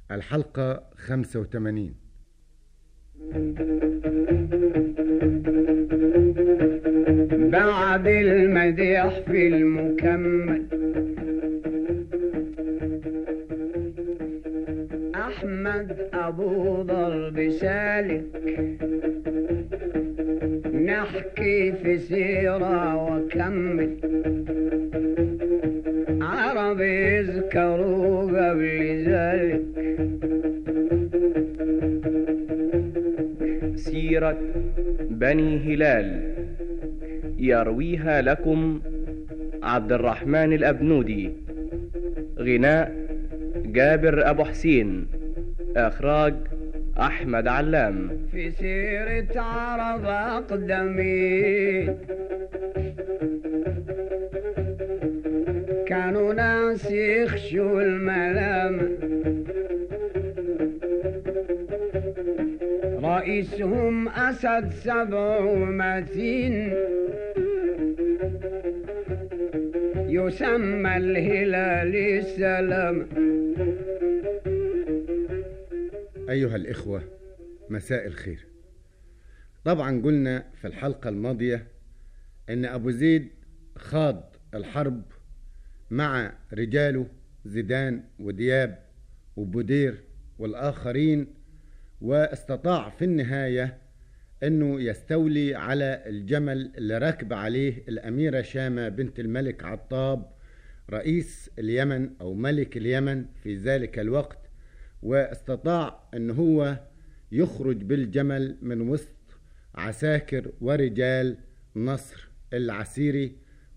الحلقة 85 بعد المديح في المكمل أحمد أبو ضرب سالك نحكي في سيرة وكمل عرب يذكروا قبل ذلك سيرة بني هلال يرويها لكم عبد الرحمن الأبنودي غناء جابر أبو حسين إخراج أحمد علام في سيرة عرب أقدمين كانوا ناس يخشوا الملامة رئيسهم أسد سبع ومتين يسمى الهلال السلام أيها الإخوة مساء الخير طبعا قلنا في الحلقة الماضية أن أبو زيد خاض الحرب مع رجاله زيدان ودياب وبودير والآخرين واستطاع في النهاية أنه يستولي على الجمل اللي راكب عليه الأميرة شامة بنت الملك عطاب رئيس اليمن أو ملك اليمن في ذلك الوقت واستطاع أن هو يخرج بالجمل من وسط عساكر ورجال نصر العسيري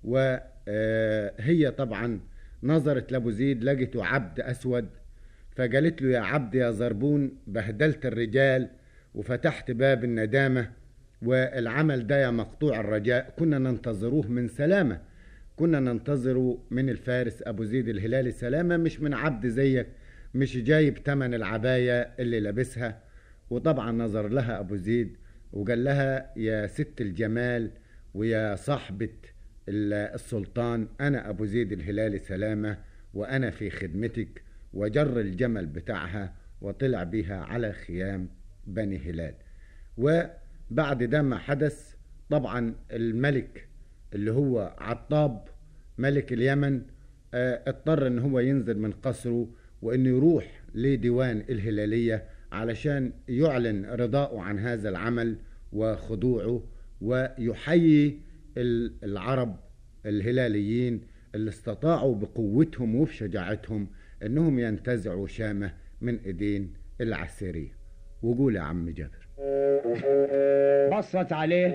وهي طبعا نظرت لابو زيد لقيته عبد أسود فقالت له يا عبد يا زربون بهدلت الرجال وفتحت باب الندامة والعمل ده يا مقطوع الرجاء كنا ننتظروه من سلامة كنا ننتظره من الفارس أبو زيد الهلالي سلامة مش من عبد زيك مش جايب تمن العباية اللي لابسها وطبعا نظر لها أبو زيد وقال لها يا ست الجمال ويا صاحبة السلطان أنا أبو زيد الهلالي سلامة وأنا في خدمتك وجر الجمل بتاعها وطلع بيها على خيام بني هلال وبعد ده ما حدث طبعا الملك اللي هو عطاب ملك اليمن اه اضطر ان هو ينزل من قصره وانه يروح لديوان الهلالية علشان يعلن رضاءه عن هذا العمل وخضوعه ويحيي العرب الهلاليين اللي استطاعوا بقوتهم وبشجاعتهم انهم ينتزعوا شامة من ايدين العسيرية وقول يا عم جابر بصت عليه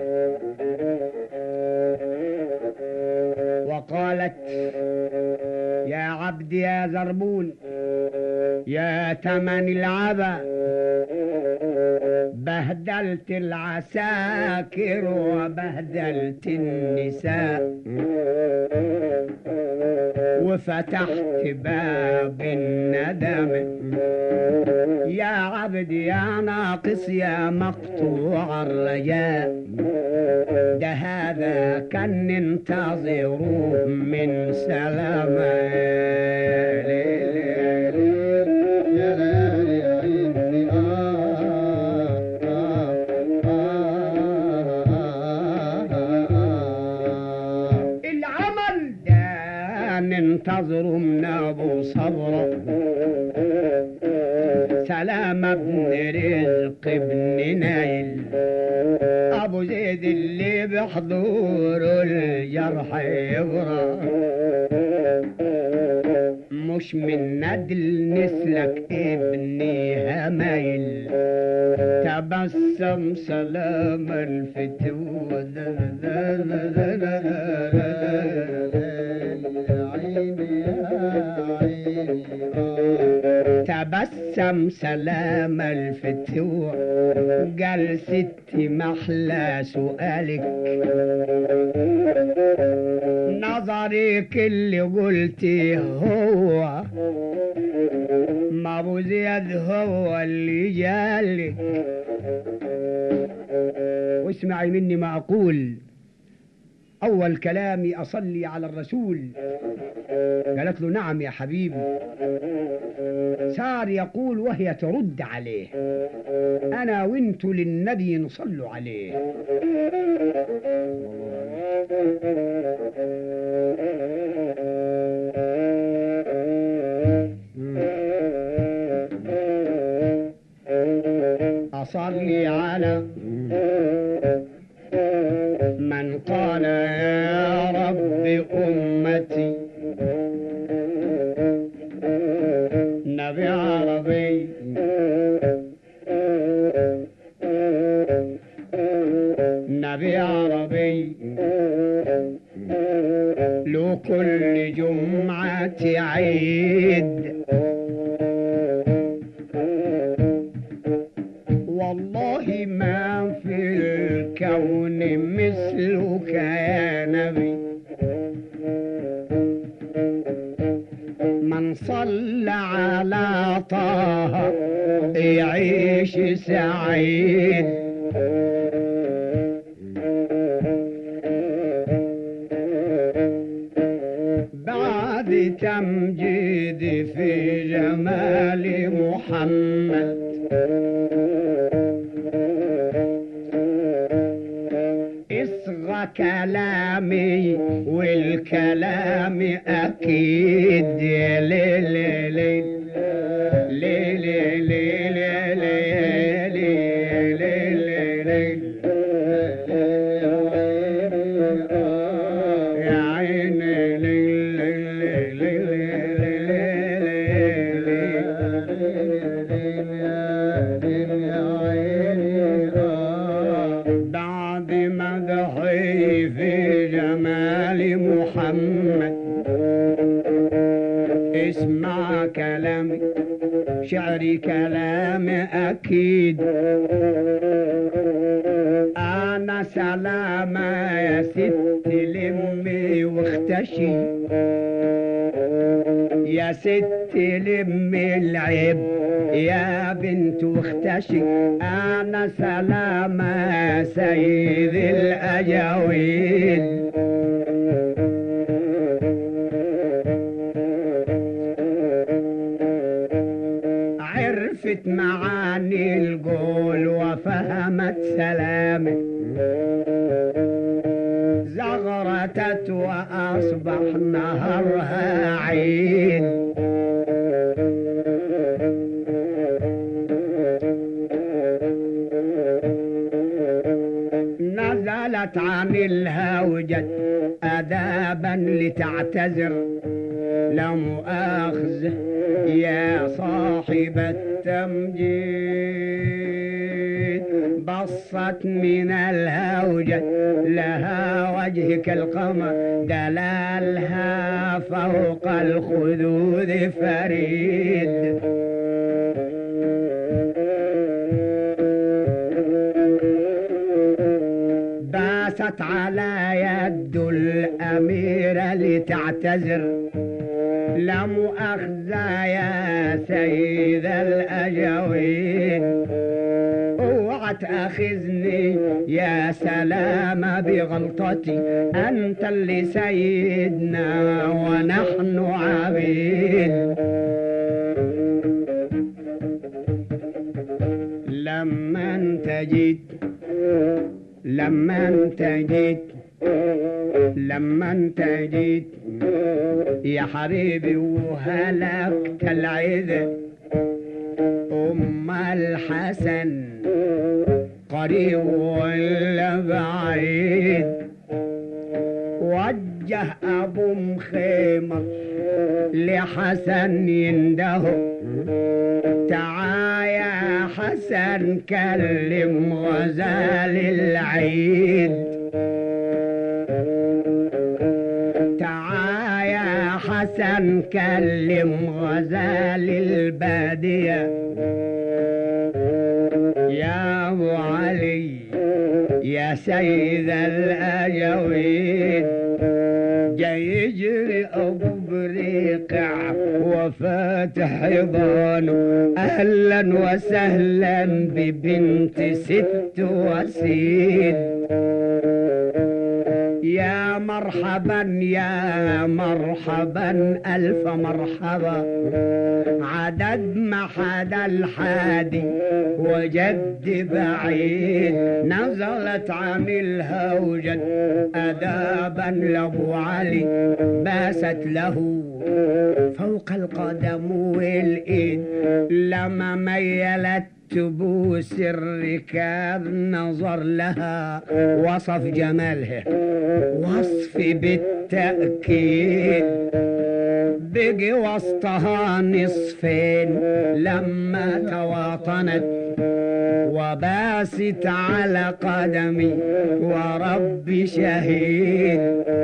وقالت يا عبد يا زربون يا تمن العبا بهدلت العساكر وبهدلت النساء وفتحت باب الندم يا عبد يا ناقص يا مقطوع الرجاء ده هذا كان ننتظره من سلامه ننتظر من ابو صبر سلام ابن رزق ابن نايل ابو زيد اللي بحضور الجرح يبرى مش من ندل نسلك ابني همايل تبسم سلام الفتوة تبسم سلام الفتوة قال ستي محلى سؤالك نظرك اللي قلتي هو ما ابو زياد هو اللي جالك واسمعي مني ما اقول أول كلامي أصلي على الرسول قالت له نعم يا حبيبي صار يقول وهي ترد عليه أنا وانت للنبي نصلوا عليه أصلي على من قال يا رب أمتي نبي عربي نبي عربي لو كل جمعة عيد والله ما في الكون مثلك يا نبي من صلى على طه يعيش سعيد بعد تمجيد في جمال محمد اصغى كلامي والكلام اكيد يا ليل ليل ليل ليل ليل ليل ليل يا عيني ليل ليل بعد مدحي في جمال محمد اسمع كلامي شعري كلام أكيد أنا سلامة يا ست لمي واختشي يا ست لمي العيب يا بنت واختشي أنا سلامة يا سيد الأجاويد عرفت معاني القول وفهمت سلامه زغرتت وأصبح نهرها عيد نزلت عن الهوجة أدابا لتعتذر لا مؤاخذة يا صاحب التمجيد بصت من الهوجة لها وجه كالقمر دلالها فوق الخدود فريد باست على يد الأميرة لتعتذر لا مؤاخذة يا سيد الأجوين اوعى تاخذني يا سلام بغلطتي انت اللي سيدنا ونحن عبيد لما انت جيت لما انت جيت لما انت جيت يا حبيبي وهلكت العذر ام الحسن قريب ولا بعيد وجه ابو مخيمر لحسن ينده تعا يا حسن كلم غزال العيد تعا يا حسن كلم غزال البادية يا ابو علي يا سيد الاجوين جاي يجري ابو بريقع وفاتح حضانه اهلا وسهلا ببنت ست وسيد يا مرحبا يا مرحبا ألف مرحبا عدد ما حدا الحادي وجد بعيد نزلت عن الهوجة أدابا لأبو علي باست له فوق القدم والإيد لما ميلت تبوس الركاب نظر لها وصف جمالها وصف بالتأكيد بقي وسطها نصفين لما تواطنت وباست على قدمي وربي شهيد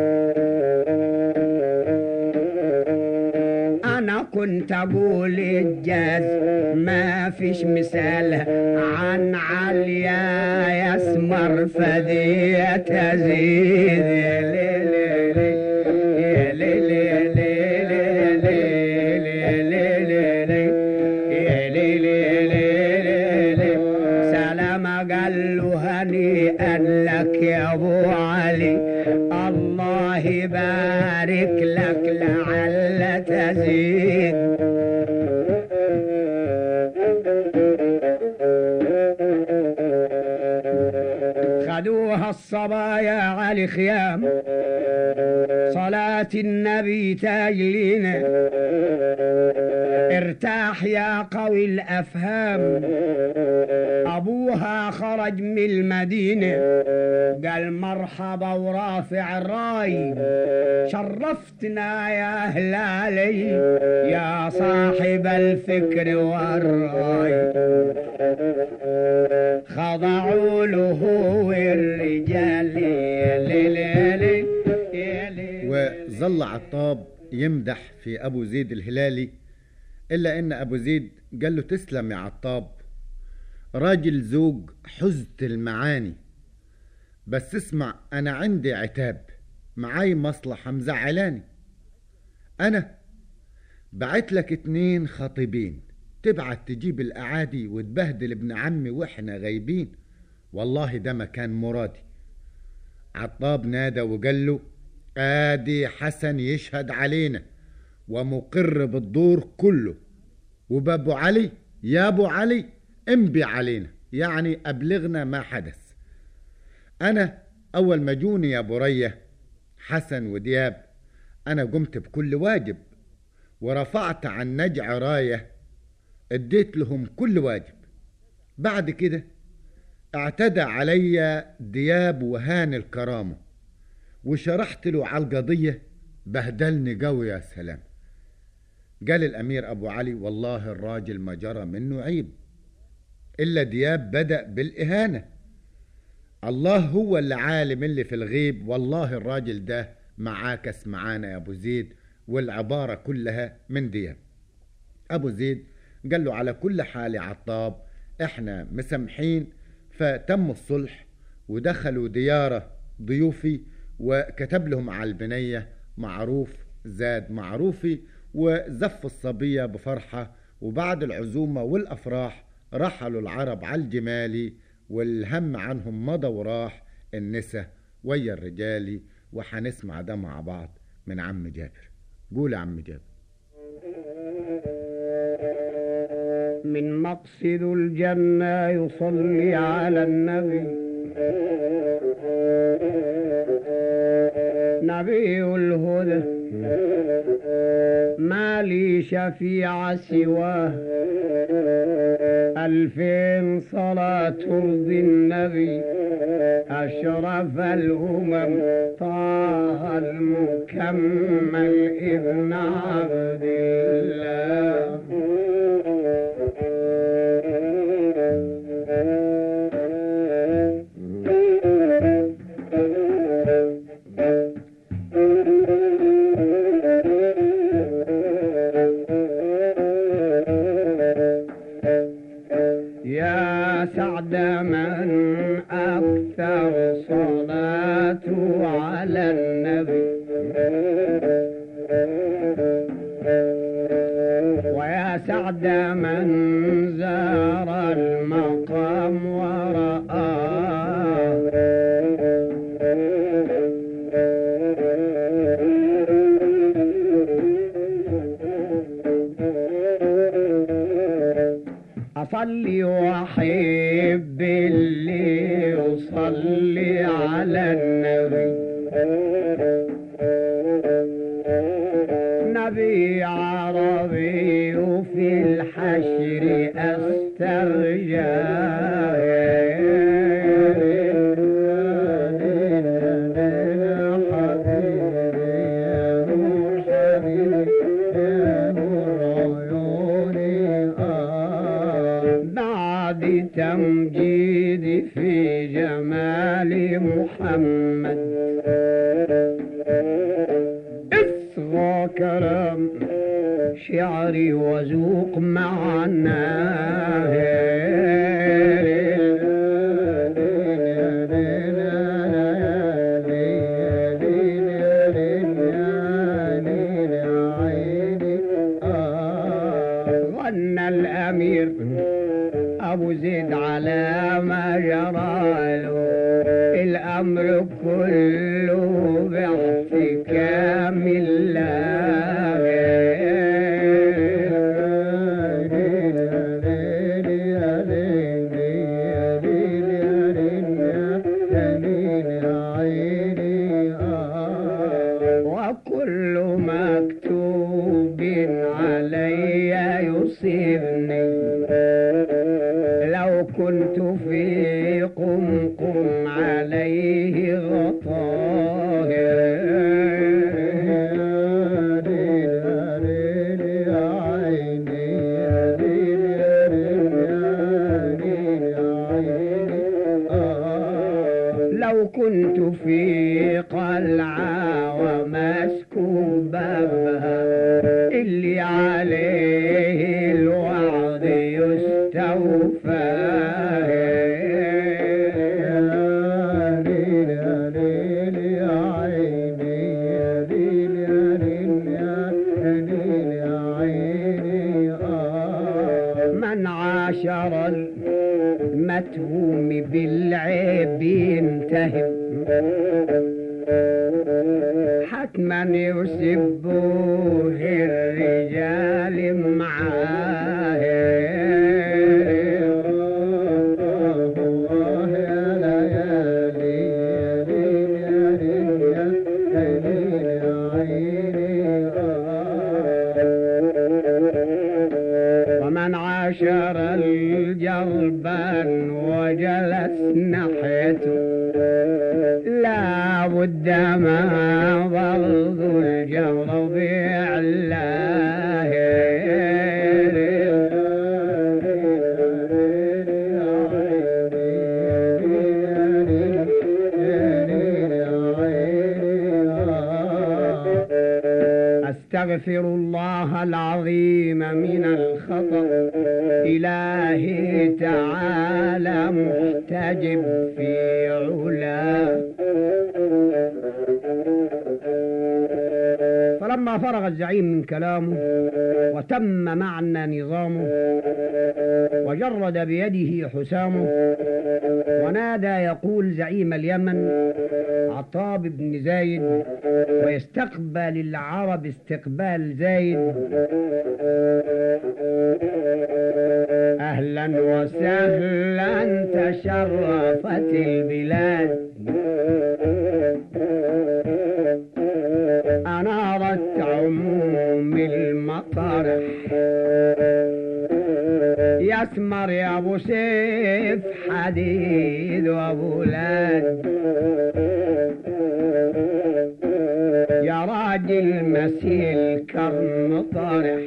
انا كنت اقول الجاز ما فيش مثال عن عليا يسمر فدية تزيد يا ليل يا ليل يا ليل يا ليل يا ليل يا ليل يا ليل يا ليل سلام قال له هنيئا لك يا ابو علي الله يبارك لك لعل تزيد خدوها الصبايا على خيام صلاة النبي تاجلينا ارتاح يا قوي الأفهام أبوها خرج من المدينة قال مرحبا ورافع الراي شرفتنا يا هلالي يا صاحب الفكر والراي خضعوا له الرجال يا ليل يا ليل يا ليل وظل عطاب يمدح في أبو زيد الهلالي إلا إن أبو زيد قال له تسلم يا عطاب راجل زوج حزت المعاني بس اسمع أنا عندي عتاب معاي مصلحة مزعلاني أنا بعت لك اتنين خطيبين تبعت تجيب الأعادي وتبهدل ابن عمي وإحنا غايبين والله ده ما كان مرادي عطاب نادى وقال له آدي حسن يشهد علينا ومقر بالدور كله وبابو علي يا ابو علي انبي علينا يعني ابلغنا ما حدث انا اول ما جوني يا بريه حسن ودياب انا قمت بكل واجب ورفعت عن نجع رايه اديت لهم كل واجب بعد كده اعتدى علي دياب وهان الكرامه وشرحت له على القضيه بهدلني قوي يا سلام قال الأمير أبو علي والله الراجل ما جرى منه عيب إلا دياب بدأ بالإهانة الله هو اللي عالم اللي في الغيب والله الراجل ده معاكس معانا يا أبو زيد والعبارة كلها من دياب أبو زيد قال له على كل حال يا عطاب احنا مسامحين فتم الصلح ودخلوا ديارة ضيوفي وكتب لهم على البنية معروف زاد معروفي وزف الصبية بفرحة وبعد العزومة والأفراح رحلوا العرب على الجمال والهم عنهم مضى وراح النساء ويا الرجال وحنسمع ده مع بعض من عم جابر قول يا عم جابر من مقصد الجنة يصلي على النبي نبي الهدى ما لي شفيع سواه ألفين صلاة ترضي النبي أشرف الأمم طه المكمل ابن عبد الله يا سعد من أكثر صلاته على النبي ويا سعد من زار المقام ورآه أصلي وأحب اللي يصلي على النبي نبي عربي وفي الحشر استرجع بعد تمجيد في جمال محمد اصغى كرم شعري وذوق معناه غنى الأمير أبو زيد على ما جرى له الأمر كله باحتكام الله وكل مكتوب علي يصيبني لو كنت في قمقم عليه غطاه لو كنت في قلعة ومسكوب بابها اللي عليه الوعد يستوفى من عاشر المتهوم بالعيب ينتهب حتما يسبوه الرجال معاه ومن عاشر الجربان وجلس ناحيته لا بد ما ضرب الجرب علاه أستغفر الله العظيم من الخطأ إلهي تعالى محتجب في علاه فلما فرغ الزعيم من كلامه وتم معنى نظامه وجرد بيده حسامه ونادى يقول زعيم اليمن عطاب بن زايد ويستقبل العرب استقبال زايد أهلا وسهلا تشرفت البلاد أنارت عموم المطرح يسمر يا ابو سيف حديد وابو لاد يا راجل مسيل كرم طرح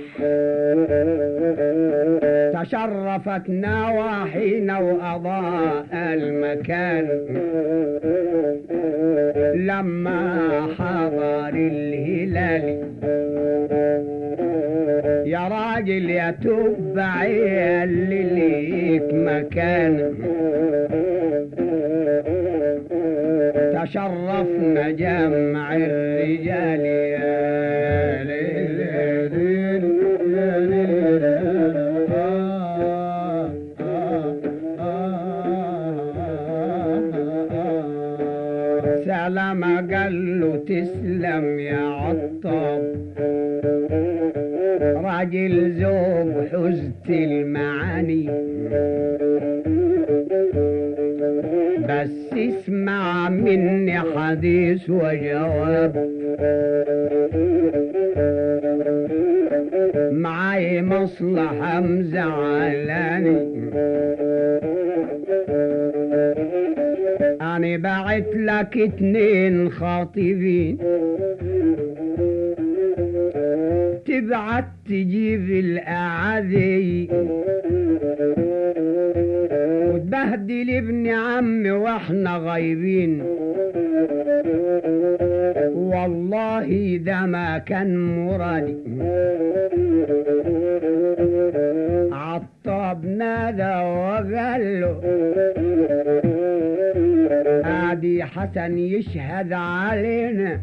تشرفت نواحينا وأضاء المكان لما حضر الهلال يا راجل يا تبع اللي ليك مكان تشرفنا جمع الرجال يا ليل يا ليل يا ليل آه آه سلام قال له تسلم يا عطاب راجل ذوق حزت المعاني اسمع مني حديث وجواب معاي مصلحة مزعلاني أنا بعت لك اتنين خاطبين تبعت تجيب الأعادي وتبهدل ابن عمي واحنا غايبين والله ده ما كان مرادي عطاب نادى وقال له عادي حسن يشهد علينا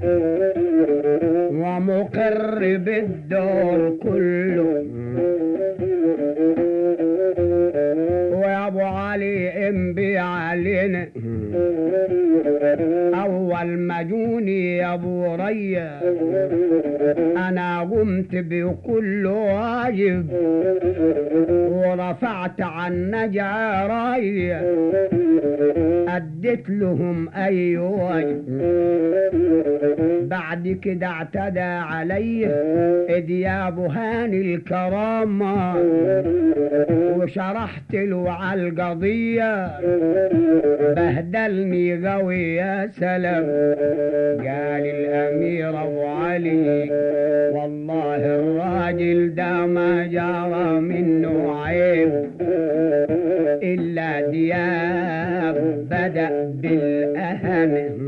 ومقر بالدور كله ويا ابو علي امبي علينا اول ما جوني يا ابو ريا انا قمت بكل واجب ورفعت عن نجع رايا اديت لهم اي واجب بعد كده اعتدى علي ادياب هاني الكرامة وشرحت له على القضية بهدلني قوي يا سلام قال الامير ابو علي والله الراجل ده ما جرى منه عيب الا دياب بدا بالاهم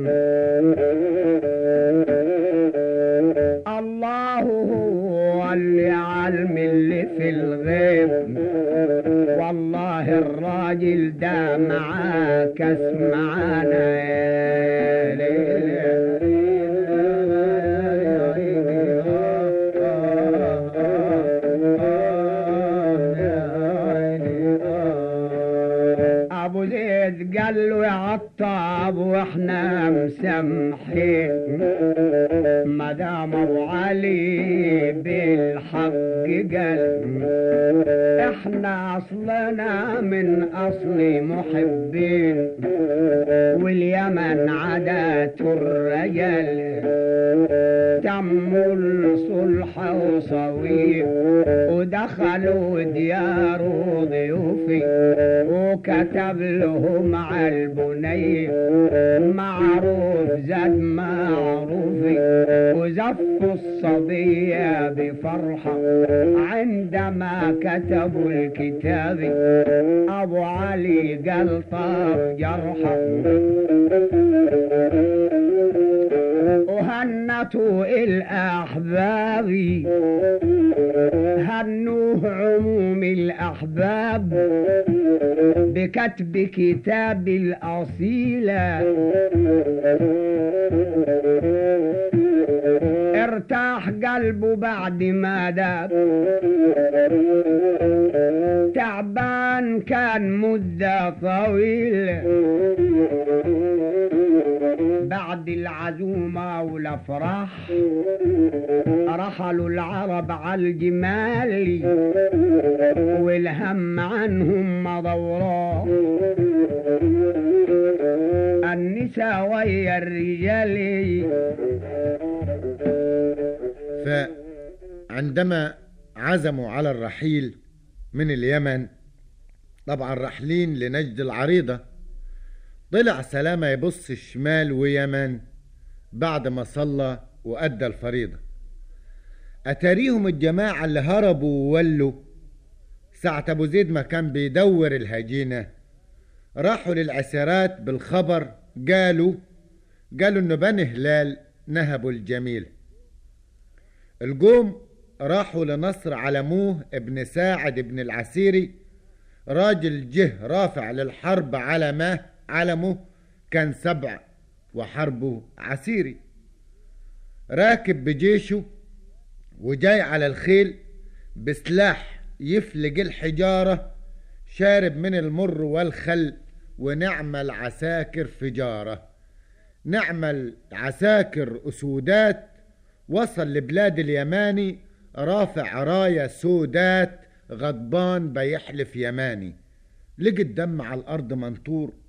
الله هو اللي علم اللي في الغيب والله الراجل ده معاك اسمعنا يا ابو زيد قال له يا عطاب واحنا مسامحين مدام ابو علي بالحق قال احنا اصلنا من اصل محبين واليمن عادات الرجال تم الصلح وصويب ودخلوا ديار ضيوفي وكتب لهم على البني معروف زاد معروفي وزفوا الصبية بفرحة عندما كتبوا الكتاب أبو علي قال طاب جرحه وهنتوا الأحباب هنوه عموم الأحباب بكتب كتاب الأصيلة ارتاح قلبه بعد ما داب تعبان كان مدة طويلة بعد العزومة والأفراح رحلوا العرب على الجمال والهم عنهم مضوراه النساء ويا الرجال فعندما عزموا على الرحيل من اليمن طبعا راحلين لنجد العريضة طلع سلامة يبص الشمال ويمن بعد ما صلى وأدى الفريضة أتاريهم الجماعة اللي هربوا وولوا ساعة أبو زيد ما كان بيدور الهجينة راحوا للعسيرات بالخبر قالوا قالوا إنه بني هلال نهبوا الجميل القوم راحوا لنصر علموه ابن ساعد ابن العسيري راجل جه رافع للحرب علمه علمه كان سبع وحربه عسيري راكب بجيشه وجاي على الخيل بسلاح يفلق الحجارة شارب من المر والخل ونعمل عساكر فجارة نعمل عساكر أسودات وصل لبلاد اليماني رافع راية سودات غضبان بيحلف يماني لقى الدم على الأرض منطور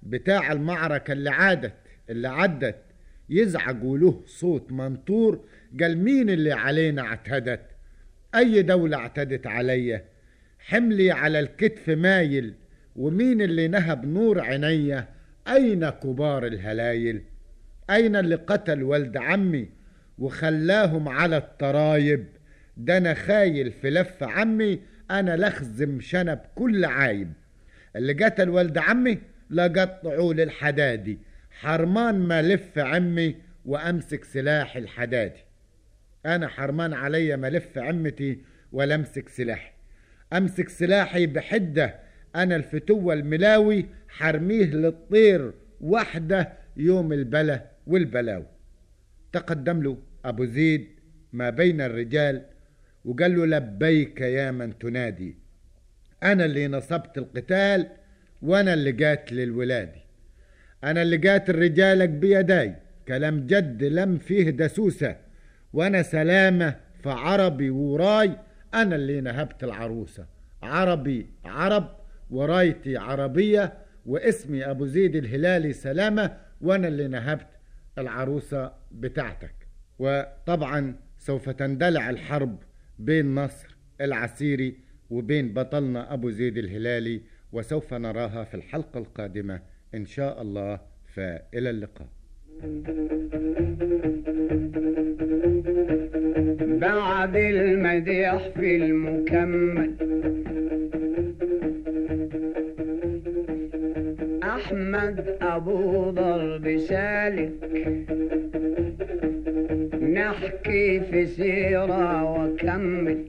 بتاع المعركة اللي عادت اللي عدت يزعج وله صوت منطور قال مين اللي علينا اعتدت أي دولة اعتدت عليا حملي على الكتف مايل ومين اللي نهب نور عينيا أين كبار الهلايل أين اللي قتل ولد عمي وخلاهم على الترايب ده أنا خايل في لف عمي أنا لخزم شنب كل عايب اللي قتل ولد عمي لقطعوا للحدادي حرمان ما لف عمي وأمسك سلاح الحدادي أنا حرمان عليا ما لف عمتي ولا أمسك سلاحي أمسك سلاحي بحدة أنا الفتوة الملاوي حرميه للطير وحده يوم البلا والبلاوي تقدم له أبو زيد ما بين الرجال وقال له لبيك يا من تنادي أنا اللي نصبت القتال وأنا اللي قاتل الولادي أنا اللي قاتل رجالك بيداي كلام جد لم فيه دسوسة وأنا سلامة فعربي وراي أنا اللي نهبت العروسة عربي عرب ورايتي عربية واسمي أبو زيد الهلالي سلامة وأنا اللي نهبت العروسة بتاعتك وطبعا سوف تندلع الحرب بين نصر العسيري وبين بطلنا أبو زيد الهلالي وسوف نراها في الحلقة القادمة إن شاء الله فإلى اللقاء بعد المديح في المكمل أحمد أبو ضرب سالك نحكي في سيرة وكمل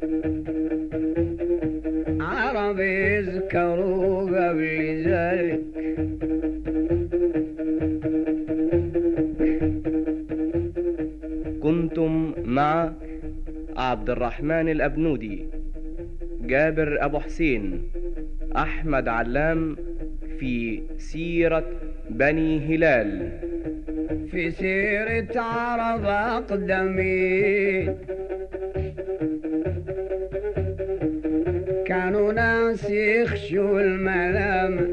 عرب يذكروا قبل ذلك كنتم مع عبد الرحمن الأبنودي جابر أبو حسين أحمد علام في سيرة بني هلال في سيرة عرب أقدمين كانوا ناس يخشوا الملام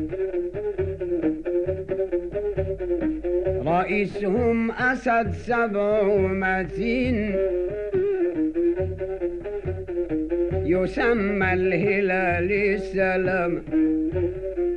رئيسهم أسد سبع ومتين يسمى الهلال السلام